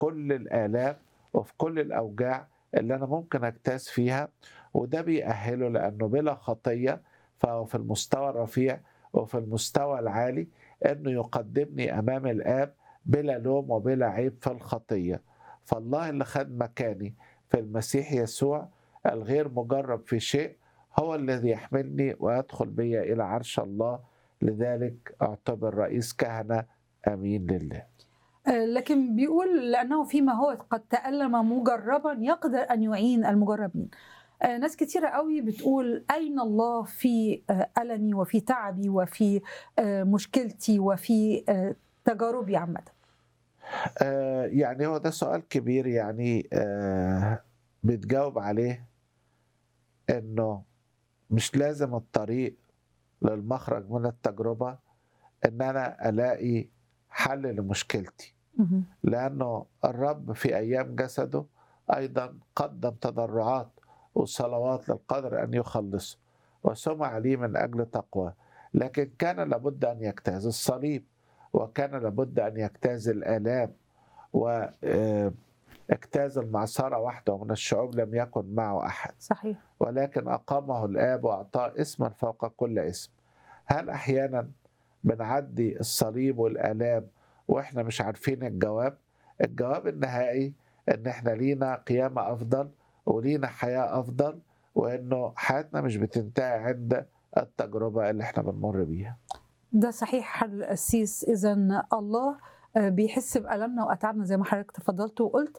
كل الآلام وفي كل الأوجاع اللي أنا ممكن أجتاز فيها وده بيأهله لأنه بلا خطية فهو في المستوى الرفيع وفي المستوى العالي أنه يقدمني أمام الآب بلا لوم وبلا عيب في الخطية فالله اللي خد مكاني في المسيح يسوع الغير مجرب في شيء هو الذي يحملني ويدخل بي إلى عرش الله لذلك أعتبر رئيس كهنة أمين لله آه، لكن بيقول لأنه فيما هو قد تألم مجربا يقدر أن يعين المجربين آه، ناس كتيرة قوي بتقول أين الله في آه، ألمي وفي تعبي وفي آه، مشكلتي وفي آه، تجاربي عامة آه يعني هو ده سؤال كبير يعني آه بتجاوب عليه انه مش لازم الطريق للمخرج من التجربة ان انا الاقي حل لمشكلتي مهم. لانه الرب في ايام جسده ايضا قدم تضرعات وصلوات للقدر ان يخلصه وسمع لي من اجل تقوى لكن كان لابد ان يجتاز الصليب وكان لابد ان يجتاز الالام واجتاز المعصره وحده من الشعوب لم يكن معه احد صحيح ولكن أقامه الآب وأعطاه اسما فوق كل اسم هل أحيانا بنعدي الصليب والآلام وإحنا مش عارفين الجواب الجواب النهائي إن إحنا لينا قيامة أفضل ولينا حياة أفضل وإنه حياتنا مش بتنتهي عند التجربة اللي إحنا بنمر بيها ده صحيح حل القسيس إذا الله آه، بيحس بألمنا وأتعابنا زي ما حضرتك تفضلت وقلت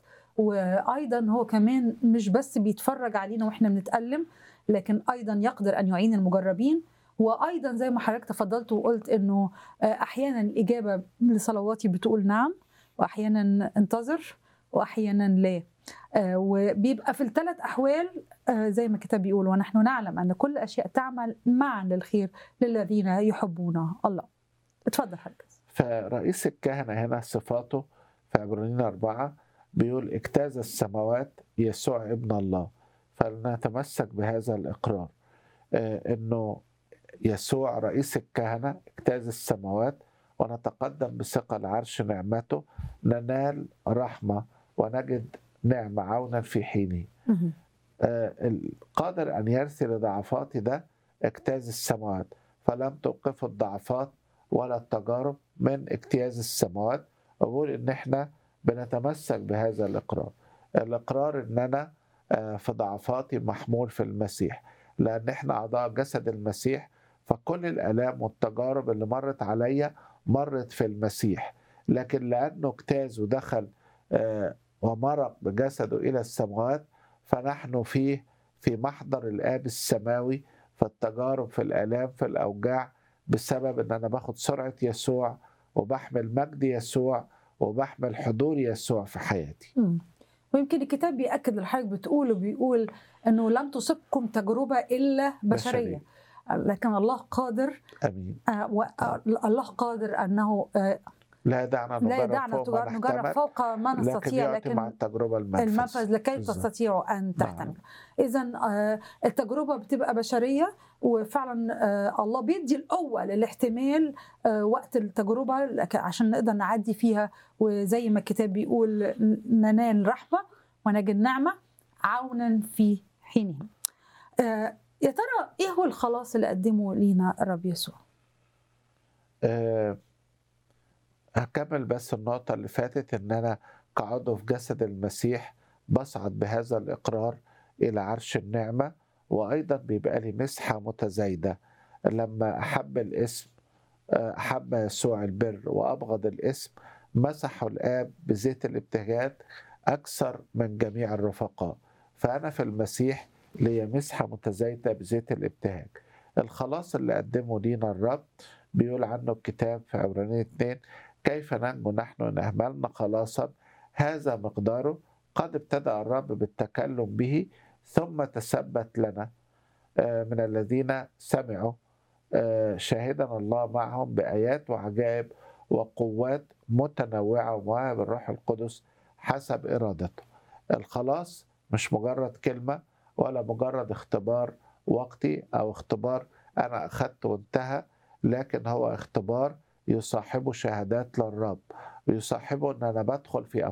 وأيضا هو كمان مش بس بيتفرج علينا وإحنا بنتألم لكن أيضا يقدر أن يعين المجربين وأيضا زي ما حضرتك تفضلت وقلت إنه آه، أحيانا الإجابة لصلواتي بتقول نعم وأحيانا انتظر وأحيانا لا آه، وبيبقى في الثلاث أحوال آه، زي ما الكتاب بيقول ونحن نعلم أن كل أشياء تعمل معا للخير للذين يحبون الله اتفضل حضرتك فرئيس الكهنة هنا صفاته في عبرانيين أربعة بيقول اجتاز السماوات يسوع ابن الله فلنتمسك بهذا الإقرار آه، إنه يسوع رئيس الكهنة اجتاز السماوات ونتقدم بثقة لعرش نعمته ننال رحمة ونجد نعمة عونا في حينه مهم. آه، القادر أن يرسل ضعفاتي ده اجتاز السماوات فلم توقف الضعفات ولا التجارب من اجتياز السماوات أقول إن إحنا بنتمسك بهذا الإقرار الإقرار إن أنا آه، في ضعفاتي محمول في المسيح لأن إحنا أعضاء جسد المسيح فكل الآلام والتجارب اللي مرت عليا مرت في المسيح لكن لأنه اجتاز ودخل آه، ومرق بجسده إلى السماوات فنحن فيه في محضر الآب السماوي في التجارب في الآلام في الأوجاع بسبب إن أنا باخد سرعة يسوع وبحمل مجد يسوع وبحمل حضور يسوع في حياتي مم. ويمكن الكتاب بيأكد اللي حضرتك بتقوله بيقول انه لم تصبكم تجربه الا بشريه لكن الله قادر أمين آه، و- آه، الله قادر انه آه، لا دعنا نجرب لا يدعنا فوق ما تجار- نجرب نحتمل فوق ما لكن نستطيع يعطي مع لكن التجربة المنفذ المنفذ لكي بالظبط. تستطيعوا ان نعم. تحتملوا اذا التجربه بتبقى بشريه وفعلا آه، الله بيدي القوه للاحتمال آه، وقت التجربه لك- عشان نقدر نعدي فيها وزي ما الكتاب بيقول ن- ننال رحمه ونجد نعمه عونا في حينه آه، يا ترى ايه هو الخلاص اللي قدمه لينا الرب يسوع أه هكمل بس النقطة اللي فاتت إن أنا كعضو في جسد المسيح بصعد بهذا الإقرار إلى عرش النعمة وأيضا بيبقى لي مسحة متزايدة لما أحب الاسم آه، أحب يسوع البر وأبغض الاسم مسحوا الآب بزيت الابتهاج أكثر من جميع الرفقاء فأنا في المسيح ليا مسحة متزايدة بزيت الابتهاج الخلاص اللي قدمه لينا الرب بيقول عنه الكتاب في عبرانية 2 كيف ننجو نحن إن أهملنا خلاصا هذا مقداره قد ابتدأ الرب بالتكلم به ثم تثبت لنا آه، من الذين سمعوا آه، شاهدا الله معهم بآيات وعجائب وقوات متنوعة ومواهب الروح القدس حسب إرادته الخلاص مش مجرد كلمة ولا مجرد اختبار وقتي أو اختبار أنا أخذته وانتهى لكن هو اختبار يصاحبه شهادات للرب ويصاحبه أن أنا بدخل في